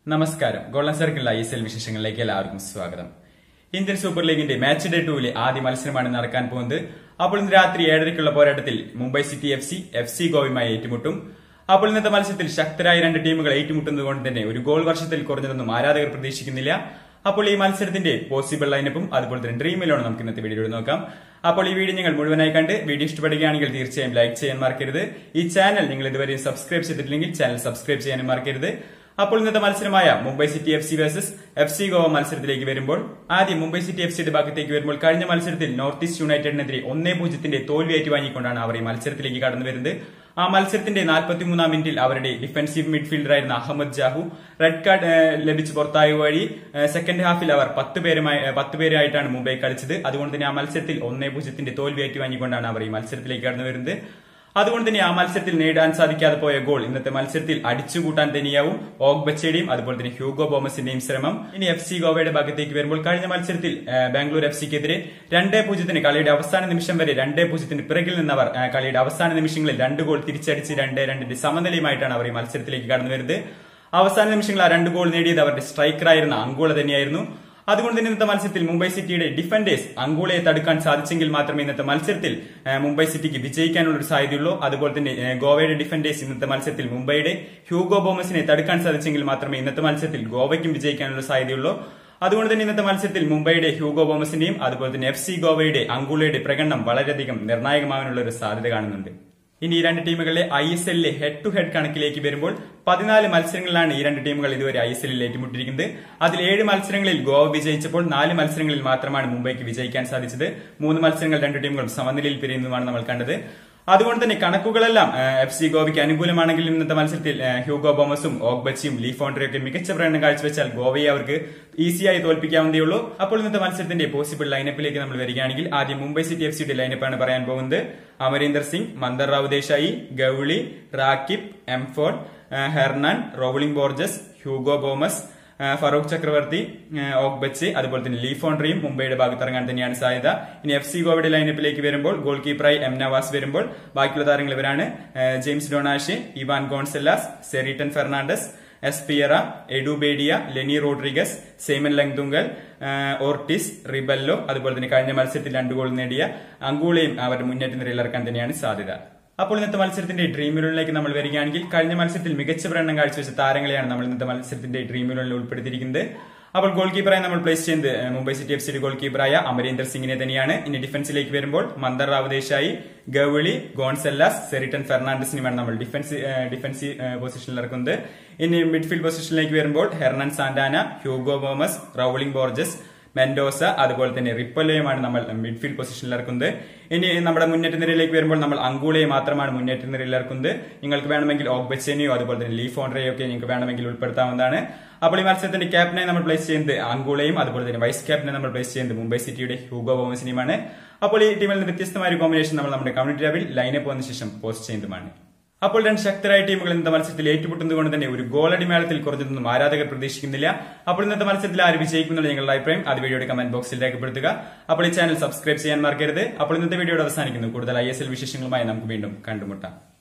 നമസ്കാരം golden circle I S L വിശേഷങ്ങളിലേക്ക് എല്ലാവർക്കും സ്വാഗതം ഇന്ത്യൻ സൂപ്പർ ലീഗിന്റെ മാച്ച് ഡേ ടൂവിലെ ആദ്യ മത്സരമാണ് നടക്കാൻ പോകുന്നത് അപ്പോൾ ഇന്ന് രാത്രി ഏഴരയ്ക്കുള്ള പോരാട്ടത്തിൽ Mumbai city F C F C ഗോവയുമായി ഏറ്റുമുട്ടും അപ്പോൾ ഇന്നത്തെ മത്സരത്തിൽ ശക്തരായ രണ്ട് ടീമുകൾ ഏറ്റുമുട്ടുന്നത് കൊണ്ട് തന്നെ ഒരു ഗോൾ വർഷത്തിൽ കുറഞ്ഞതൊന്നും ആരാധകർ പ്രതീക്ഷിക്കുന്നില്ല അപ്പോൾ ഈ മത്സരത്തിന്റെ പോസിബിൾ ലൈനപ്പും അതുപോലെ തന്നെ ഡ്രീം ഇലവൺ നമുക്ക് ഇന്നത്തെ വീഡിയോയിൽ നോക്കാം അപ്പോൾ ഈ വീഡിയോ നിങ്ങൾ മുഴുവനായി കണ്ട് വീഡിയോ ഇഷ്ടപ്പെടുകയാണെങ്കിൽ തീർച്ചയായും ലൈക്ക് ചെയ്യാൻ മറക്കരുത് ഈ ചാനൽ നിങ്ങൾ ഇതുവരെയും സബ്സ്ക്രൈബ് ചെയ്തിട്ടില്ലെങ്കിൽ ചാനൽ സബ്സ്ക്രൈബ് ചെയ്യാനും മറക്കരുത് അപ്പോൾ ഇന്നത്തെ മത്സരമായ Mumbai city F C versus F C Goa മത്സരത്തിലേക്ക് വരുമ്പോൾ ആദ്യം മുംബൈ സിറ്റി എഫ് സിയുടെ ഭാഗത്തേക്ക് വരുമ്പോൾ കഴിഞ്ഞ മത്സരത്തിൽ നോർത്ത് ഈസ്റ്റ് യുണൈറ്റഡിനെതിരെ ഒന്നേ പൂജ്യത്തിന്റെ തോൽവി ഏറ്റുവാങ്ങിക്കൊണ്ടാണ് അവർ ഈ മത്സരത്തിലേക്ക് കടന്നു വരുന്നത് ആ മത്സരത്തിന്റെ നാൽപ്പത്തിമൂന്നാം മിനിറ്റിൽ അവരുടെ ഡിഫൻസീവ് മിഡ്ഫീൽഡറായിരുന്ന Ahmed Jahouh red card uh, ലഭിച്ച് പുറത്തായ വഴി ഏഹ്, സെക്കൻഡ് ഹാഫിൽ അവർ പത്ത് പേരുമായി ഏഹ്, പത്ത് പേരായിട്ടാണ് മുംബൈ കളിച്ചത് അതുകൊണ്ട് തന്നെ ആ മത്സരത്തിൽ ഒന്നേ പൂജ്യത്തിന്റെ തോൽവി ഏറ്റുവാങ്ങിക്കൊണ്ടാണ് അവർ ഈ മത്സരത്തിലേക്ക് കടന്നു വരുന്നത് അതുകൊണ്ട് തന്നെ ആ മത്സരത്തിൽ നേടാൻ സാധിക്കാതെ പോയ ഗോൾ ഇന്നത്തെ മത്സരത്തിൽ അടിച്ചുകൂട്ടാൻ തന്നെയാവും ഓഗ്ബച്ചയുടെയും അതുപോലെ തന്നെ ഹ്യൂഗോ ബോമസിന്റെയും ശ്രമം ഇനി എഫ് സി ഗോവയുടെ ഭാഗത്തേക്ക് വരുമ്പോൾ കഴിഞ്ഞ മത്സരത്തിൽ ആ, ബാംഗ്ലൂർ എഫ് സിക്കെതിരെ രണ്ടേ പൂജ്യത്തിന് കളിയുടെ അവസാന നിമിഷം വരെ രണ്ടേ പൂജ്യത്തിന് പിറകിൽ നിന്നവർ ആ, കളിയുടെ അവസാന നിമിഷങ്ങളിൽ രണ്ട് ഗോൾ തിരിച്ചടിച്ച് രണ്ട് രണ്ടിന്റെ സമനിലയുമായിട്ടാണ് അവർ ഈ മത്സരത്തിലേക്ക് കടന്നു വരുന്നത് അവസാന നിമിഷങ്ങളിൽ ആ രണ്ട് ഗോൾ നേടിയത് അവരുടെ സ്ട്രൈക്കറായിരുന്ന അങ്കോള തന്നെയായിരുന്നു അതുകൊണ്ട് തന്നെ ഇന്നത്തെ മത്സരത്തിൽ മുംബൈ സിറ്റിയുടെ ഡിഫൻഡേഴ്സ് അങ്കോളയെ തടുക്കാൻ സാധിച്ചെങ്കിൽ മാത്രമേ ഇന്നത്തെ മത്സരത്തിൽ ആ, മുംബൈ സിറ്റിക്ക് വിജയിക്കാനുള്ള ഒരു സാധ്യതയുള്ളൂ അതുപോലെ തന്നെ ആ, ഗോവയുടെ ഡിഫൻഡേഴ്സ് ഇന്നത്തെ മത്സരത്തിൽ മുംബൈയുടെ ഹ്യൂഗോ ബോമസിനെ തടുക്കാൻ സാധിച്ചെങ്കിൽ മാത്രമേ ഇന്നത്തെ മത്സരത്തിൽ ഗോവയ്ക്കും വിജയിക്കാനുള്ള സാധ്യതയുള്ളൂ അതുകൊണ്ട് തന്നെ ഇന്നത്തെ മത്സരത്തിൽ മുംബൈയുടെ ഹ്യൂഗോ ബോമസിന്റെയും അതുപോലെ തന്നെ എഫ് സി ഗോവയുടെ അങ്കുളയുടെ പ്രകടനം വളരെയധികം നിർണായകമാകാനുള്ള ഒരു സാധ്യത കാണുന്നുണ്ട് ഇനി ഈ രണ്ട് ടീമുകളിലെ ഐ എസ് എല്ലിലെ ഹെഡ് ടു ഹെഡ് കണക്കിലേക്ക് വരുമ്പോൾ പതിനാല് മത്സരങ്ങളിലാണ് ഈ രണ്ട് ടീമുകൾ ഇതുവരെ ഐ എസ് എല്ലിൽ ഏറ്റുമുട്ടിയിരിക്കുന്നത് അതിൽ ഏഴ് മത്സരങ്ങളിൽ ഗോവ വിജയിച്ചപ്പോൾ നാല് മത്സരങ്ങളിൽ മാത്രമാണ് മുംബൈക്ക് വിജയിക്കാൻ സാധിച്ചത് മൂന്ന് മത്സരങ്ങൾ രണ്ട് ടീമുകളും സമനിലയിൽ പിരിയുന്നതുമാണ് നമ്മൾ കണ്ടത് അതുകൊണ്ട് തന്നെ കണക്കുകളെല്ലാം എഫ് സി ഗോവയ്ക്ക് അനുകൂലമാണെങ്കിൽ ഇന്നത്തെ മത്സരത്തിൽ ആ, ഹ്യൂഗോ ബോമസും ഓഗ്ബച്ചിയും ലീഫോൺട്രിയും ഒക്കെ മികച്ച പ്രകടനം കാഴ്ചവെച്ചാൽ ഗോവയെ അവർക്ക് ഈസിയായി തോൽപ്പിക്കാവുന്നതേ ഉള്ളൂ അപ്പോൾ ഇന്നത്തെ മത്സരത്തിന്റെ പോസിബിൾ ലൈനപ്പിലേക്ക് നമ്മൾ വരികയാണെങ്കിൽ ആദ്യം മുംബൈ സിറ്റി എഫ് സിയുടെ ലൈനപ്പാണ് പറയാൻ പോകുന്നത് അമരീന്ദർ സിംഗ് മന്ദർ റാവു ദേശായി ഗൌളി റാക്കിബ് എംഫോർഡ് ആ, Hernan Rowllin Borges Hugo Boumous ആ, ഫറൂഖ് ചക്രവർത്തി ആ, ഓഗ്ബച്ച് അതുപോലെ തന്നെ ലീഫോൺട്രിയും മുംബൈയുടെ ഭാഗത്ത് ഇറങ്ങാൻ തന്നെയാണ് സാധ്യത ഇനി എഫ് സി ഗോവയുടെ ലൈനപ്പിലേക്ക് വരുമ്പോൾ ഗോൾ കീപ്പറായി എം നവാസ് വരുമ്പോൾ ബാക്കിയുള്ള താരങ്ങൾ ഇവരാണ് ആ, James Donachie Ivan Gonzalez Seriton Fernandes എസ്പിയറ എഡുബേഡിയ ലെനി റോഡ്രിഗസ് സെയ്മൻ ലങ്തുങ്കൽ ആ, ഓർട്ടിസ് റിബല്ലോ അതുപോലെ തന്നെ കഴിഞ്ഞ മത്സരത്തിൽ രണ്ട് ഗോൾ നേടിയ അങ്കൂളയും അവരുടെ മുന്നേറ്റ നിരയിൽ ഇറക്കാൻ തന്നെയാണ് സാധ്യത അപ്പോൾ ഇന്നത്തെ മത്സരത്തിന്റെ ഡ്രീം ഇലവനിലേക്ക് നമ്മൾ വരികയാണെങ്കിൽ കഴിഞ്ഞ മത്സരത്തിൽ മികച്ച പ്രകടനം കാഴ്ചവെച്ച താരങ്ങളെയാണ് നമ്മൾ ഇന്നത്തെ മത്സരത്തിന്റെ ഡ്രീം ഇലവനിൽ ഉൾപ്പെടുത്തിയിരിക്കുന്നത് അപ്പോൾ ഗോൾ കീപ്പറായി നമ്മൾ പ്ലേസ് ചെയ്യുന്നത് ഏഹ്, മുംബൈ സിറ്റി എഫ് സിയുടെ ഗോൾ കീപ്പറായ അമരീന്ദർ സിംഗിനെ തന്നെയാണ് ഇനി ഡിഫൻസിലേക്ക് വരുമ്പോൾ മന്ദർ റാവു ദേശായി ഗവളി ഗോൺസെല്ലാസ് സെറിട്ടൻ ഫെർണാണ്ടസിനുമാണ് നമ്മൾ ഡിഫൻസ് ഏഹ്, ഡിഫൻസ് ഏഹ്, പൊസിഷനിൽ ഇറക്കുന്നത് ഇനി മിഡ്ഫീൽഡ് പൊസിഷനിലേക്ക് വരുമ്പോൾ Hernan Santana Hugo Boumous Rowllin Borges Mendoza അതുപോലെ തന്നെ റിപ്പല്ലയുമാണ് നമ്മൾ മിഡ്ഫീൽഡ് പൊസിഷനിൽ ഇറക്കുന്നത് ഇനി നമ്മുടെ മുന്നേറ്റ നിരയിലേക്ക് വരുമ്പോൾ നമ്മൾ അങ്കൂളയെ മാത്രമാണ് മുന്നേറ്റ നിരയിൽ ഇറക്കുന്നത് നിങ്ങൾക്ക് വേണമെങ്കിൽ ഓഗ്ബച്ചനെയോ അതുപോലെ തന്നെ ലീഫോൺഡ്രയോ ഒക്കെ നിങ്ങൾക്ക് വേണമെങ്കിൽ ഉൾപ്പെടുത്താവുന്നതാണ് അപ്പോൾ ഈ മത്സരത്തിന്റെ ക്യാപ്റ്റനായി നമ്മൾ പ്ലേസ് ചെയ്യുന്നത് അങ്കൂളയും അതുപോലെ തന്നെ വൈസ് ക്യാപ്റ്റനെ നമ്മൾ പ്ലേസ് ചെയ്യുന്നത് മുംബൈ സിറ്റിയുടെ ഹ്യൂഗോ ബോമസിനെയുമാണ് അപ്പോൾ ഈ ടീമിൽ നിന്ന് വ്യത്യസ്തമായ ഒരു കോമ്പിനേഷൻ നമ്മൾ നമ്മുടെ കമ്മ്യൂണിറ്റി ടാബിൽ ലൈനപ്പ് വന്ന ശേഷം പോസ്റ്റ് ചെയ്യുന്നതുമാണ് അപ്പോൾ രണ്ട് ശക്തരായ ടീമുകൾ ഇന്നത്തെ മത്സരത്തിൽ ഏറ്റുമുട്ടുന്നത് കൊണ്ട് തന്നെ ഒരു ഗോളടി മേളത്തിൽ കുറഞ്ഞതൊന്നും ആരാധകർ പ്രതീക്ഷിക്കുന്നില്ല അപ്പോൾ ഇന്നത്തെ മത്സരത്തിൽ ആര് വിജയിക്കുന്നുള്ള നിങ്ങളുടെ അഭിപ്രായം അത് വീഡിയോയുടെ കമന്റ് ബോക്സിൽ രേഖപ്പെടുത്തുക അപ്പോൾ ഈ ചാനൽ സബ്സ്ക്രൈബ് ചെയ്യാൻ മറക്കരുത് അപ്പോൾ ഇന്നത്തെ വീഡിയോയുടെ അവസാനിക്കുന്നു കൂടുതൽ ഐ എസ് എൽ വിശേഷങ്ങളുമായി നമുക്ക് വീണ്ടും കണ്ടുമുട്ടാം